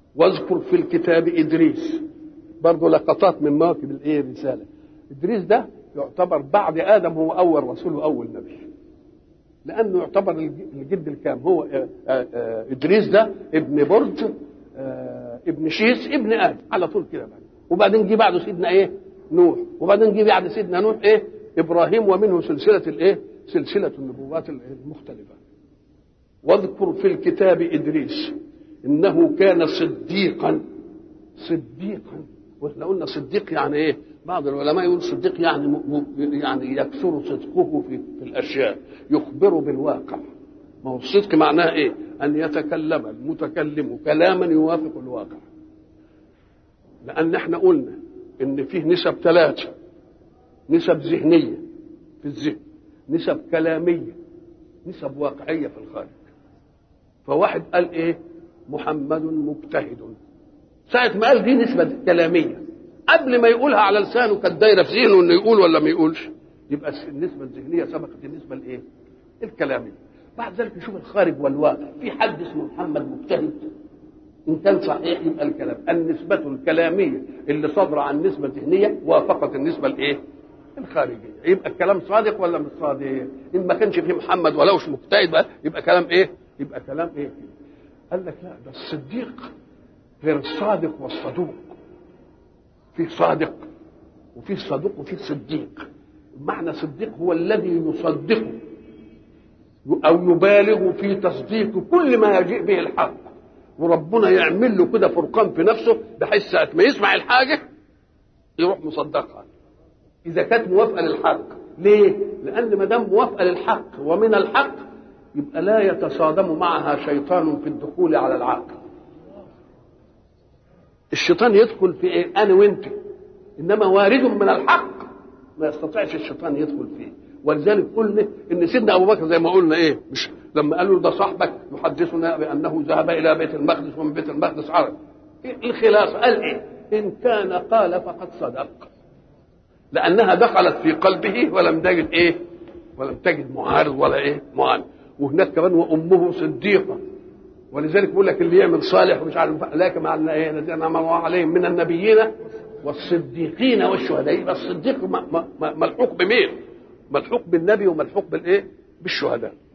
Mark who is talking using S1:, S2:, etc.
S1: واذكر في الكتاب ادريس برضه لقطات من مواكب الايه الرساله ادريس ده يعتبر بعد ادم هو اول رسول واول نبي لانه يعتبر الجد الكام هو ادريس ده ابن برج ابن شيس ابن ادم على طول كده بقى وبعدين جه بعده سيدنا ايه نوح وبعدين جه بعد سيدنا نوح ايه ابراهيم ومنه سلسله الايه سلسله النبوات المختلفه واذكر في الكتاب ادريس انه كان صديقا صديقا واحنا قلنا صديق يعني ايه بعض العلماء يقول صديق يعني م... يعني يكثر صدقه في, في الاشياء يخبر بالواقع ما هو الصدق معناه ايه ان يتكلم المتكلم كلاما يوافق الواقع لان احنا قلنا ان فيه نسب ثلاثه نسب ذهنيه في الذهن نسب كلاميه نسب واقعيه في الخارج فواحد قال ايه محمد مجتهد ساعة ما قال دي نسبة كلامية قبل ما يقولها على لسانه كانت دايرة في ذهنه انه يقول ولا ما يقولش يبقى النسبة الذهنية سبقت النسبة الايه؟ الكلامية بعد ذلك نشوف الخارج والواقع في حد اسمه محمد مجتهد ان كان صحيح يبقى الكلام النسبة الكلامية اللي صادرة عن النسبة الذهنية وافقت النسبة الايه؟ الخارجية يبقى الكلام صادق ولا مش صادق؟ ان ما كانش فيه محمد ولوش مجتهد بقى يبقى كلام ايه؟ يبقى كلام ايه؟ قال لك لا ده الصديق غير الصادق والصدوق في صادق وفي صدوق وفي صديق معنى صديق هو الذي يصدق او يبالغ في تصديق كل ما يجيء به الحق وربنا يعمل له كده فرقان في نفسه بحيث ساعه ما يسمع الحاجه يروح مصدقها اذا كانت موافقه للحق ليه لان ما دام موافقه للحق ومن الحق يبقى لا يتصادم معها شيطان في الدخول على العقل الشيطان يدخل في ايه انا وانت انما وارد من الحق ما يستطيعش الشيطان يدخل فيه ولذلك قلنا ان سيدنا ابو بكر زي ما قلنا ايه مش لما قالوا ده صاحبك يحدثنا بانه ذهب الى بيت المقدس ومن بيت المقدس عرج إيه الخلاصه قال ايه ان كان قال فقد صدق لانها دخلت في قلبه ولم تجد ايه ولم تجد معارض ولا ايه معاند وهناك كمان وامه صديقه ولذلك بيقول لك اللي يعمل صالح ومش عارف لكن مع ايه الذين انعم الله عليهم من النبيين والصديقين والشهداء يبقى الصديق ملحوق بمين؟ ملحوق بالنبي وملحوق بالايه؟ بالشهداء